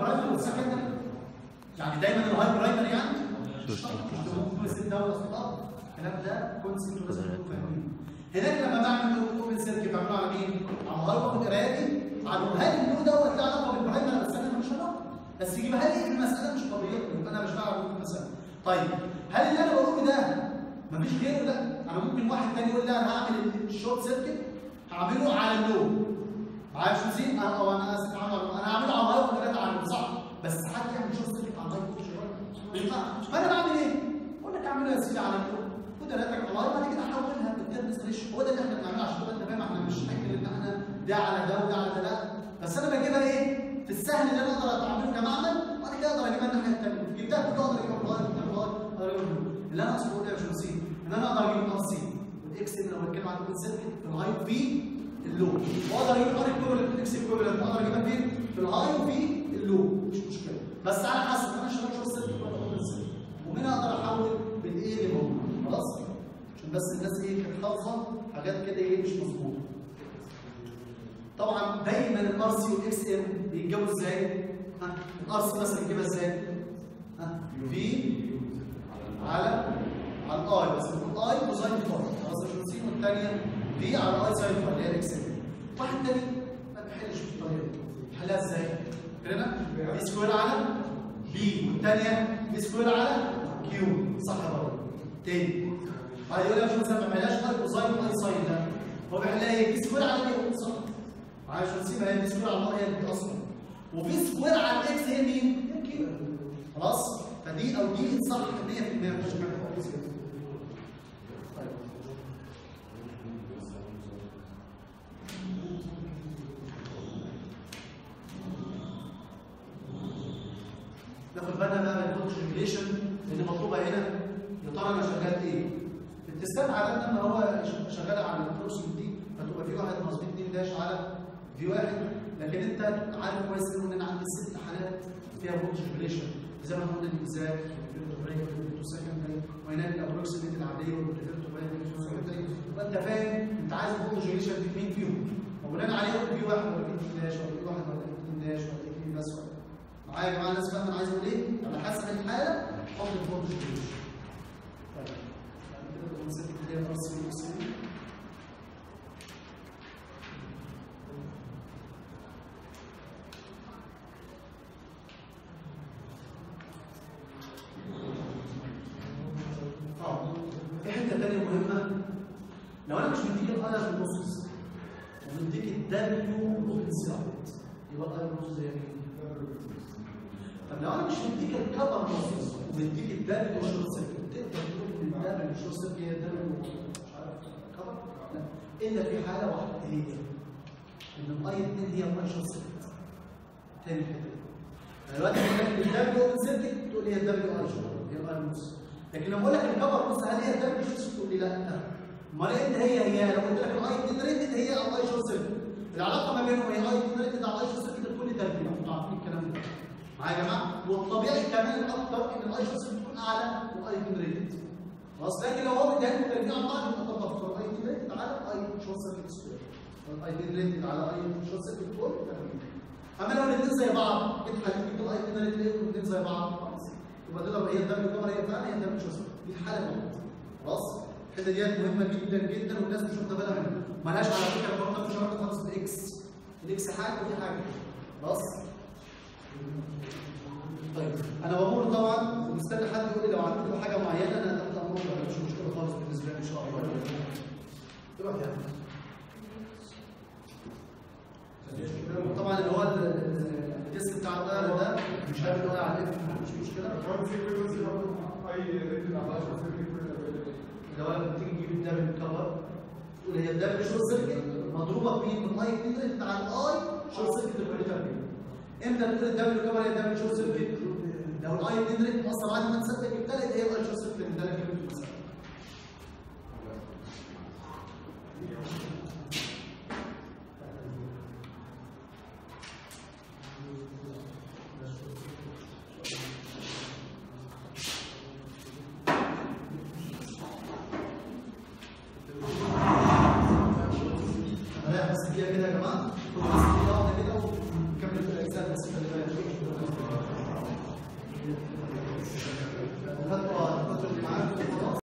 البرايمري والسكندري يعني دايما الهاي برايمري يعني مش شرط مش ممكن يصير دوله خطاب الكلام ده كونسبت لازم تكونوا فاهمينه هناك لما بعمل اوبن سيركت بعمله على مين؟ على الهاي واخد قرايتي على هل النو دوت له علاقه بالبرايمري ولا السكندري مش علاقه بس يجيبها لي في المساله مش قضيتي يبقى انا بشتغل على المساله طيب هل اللي انا بقوله ده مفيش غيره لا انا ممكن واحد تاني يقول لا انا هعمل الشورت سيركت هعمله على اللو معايا شو زين انا او انا اسف عمر انا هعمله على الهاي وثلاثه على اللو صح بس حد يعمل شورت سيركت على الهاي ما ينفعش فانا بعمل ايه؟ اقول لك اعمله يا سيدي على اللو وثلاثه على الهاي وبعد كده احولها بالترمز ريش هو ده اللي احنا بنعمله عشان تبقى انت فاهم احنا مش فاكر ان احنا ده على ده وده على ده لا بس انا بجيبها ايه؟ في السهل اللي انا اقدر اعمله كمعمل وبعد كده اقدر اجيبها الناحيه الثانيه جبتها كلها اقدر اجيبها بالهاي جبتها بالهاي اقدر اجيبها بالهاي اللي انا اقصده ايه يا باشمهندس ان انا اقدر اجيب الار سي والاكس اللي انا بتكلم عن الاوبن سيركت في الهاي وفي اللو واقدر اجيب الار ايكويفالنت والاكس ايكويفالنت اقدر اجيبها فين؟ في الهاي وفي اللو مش مشكله بس على حسب انا شغال شورت سيركت ولا اوبن سيركت ومنها اقدر احول بالايه اللي هو خلاص عشان بس الناس ايه كانت حافظه حاجات كده ايه مش مظبوطه طبعا دايما الار سي والاكس ام بيتجابوا ازاي؟ ها الار سي مثلا نجيبها ازاي؟ ها في على على الاي بس يكون اي كوزاين فاي خلاص عشان سي والثانيه في على اي ساين فاي اللي هي الاكس ام واحد تاني ما بيحلش بالطريقه دي يحلها ازاي؟ هنا بي سكوير على بي والثانيه بي سكوير على كيو صح برضه تاني بعد يقول لك مش مثلا ما عملهاش اي كوزاين اي ساين ده هو بيحلها ايه؟ بي سكوير على بي صح عشان نسيب هي بي سكوير على الاي هي البي اصلا وبي سكوير على الاكس هي مين؟ هي كيو خلاص؟ فدي او دي صح 100% مش حاجه خالص طيب ناخد بالنا بقى من الفولتج ريجوليشن اللي مطلوبه هنا يا ترى انا شغال ايه؟ التستات عاده لما هو شغال على البروسيس دي فتبقى في واحد مظبوط 2 داش على في واحد لكن انت عارف كويس ان انا عندي ست حالات فيها فولتج ريجوليشن زي ما قلنا الانزاك والفيرتو سكندري وهناك الابروكسيميت العاديه والفيرتو سكندري يبقى انت فاهم انت عايز الفولتج ريجوليشن دي مين فيهم وبناء عليه قلت في واحد ولا في داش ولا في واحد ولا في داش ولا في بس ولا معايا يا جماعه الناس فاهمه انا عايز اقول ايه؟ على حسب الحاله حط الفولتج ريجوليشن طيب بعد كده بنسيب كده الرأس والمسلمين في حته ثانيه مهمه لو انا مش مديك الاي في النص ومديك الدبليو بوتنسيالات يبقى الاي في النص زي مين؟ طب لو انا مش مديك الكفر نص ومديك الدبليو شورت سيركت تقدر تقول ان الدبليو شورت سيركت هي الدبليو مش عارف كفر؟ لا الا في حاله واحده هي ايه؟ ان الاي 2 هي الاي شورت سيركت تاني حته دلوقتي بقول لك الدبليو اوبن سيركت تقول لي هي الدبليو اي شورت هي الاي نص لكن لو بقول لك الكفر نص هل هي الدبليو شورت سيركت تقول لي لا امال انت هي هي لو قلت لك الاي 2 ريتد هي الاي شورت سيركت العلاقه ما بينهم هي اي 2 ريتد على الاي شورت سيركت تقول لي دبليو انتوا عارفين الكلام ده معايا يا جماعه والطبيعي كمان الاكثر ان الاي شورت سيركت تكون اعلى من الاي 2 ريتد خلاص لكن لو هو مديها لك ترجيع عن بعض يبقى تطبق الاي 2 ريتد على اي شورت سيركت سكوير الاي 2 ريتد على اي شورت سيركت سكوير اما لو الاثنين زي بعض انت هتجيب الاي 2 ريتد والاثنين زي بعض خلاص يبقى تقدر هي الدبليو كاميرا هي فعلا هي الدبليو شورت سيركت دي حاله غلط خلاص الحته ديت مهمه جدا جدا والناس مش واخده بالها منها مالهاش على فكره برضه مش علاقه خالص بالاكس الاكس حاجه ودي حاجه خلاص طيب انا بمر طبعا ومستني حد يقول لي لو عملت له حاجه معينه انا تحت امرك مفيش مشكله خالص بالنسبه لي ان شاء الله تروح يعني طبعا اللي هو الديسك بتاع الطياره ده مش عارف يقول على الاف مش مشكله لو انا بتيجي تجيب الدبل كفر تقول هي الدبل شورت سيركت مضروبه بمين؟ بالاي كتير بتاع الاي شورت سيركت الكوليتر امتى تقول الدبل كفر هي الدبل شورت سيركت؟ لو الاي كتير اصلا بعد ما تثبت الثالث هي الاي شورت سيركت ده كلمه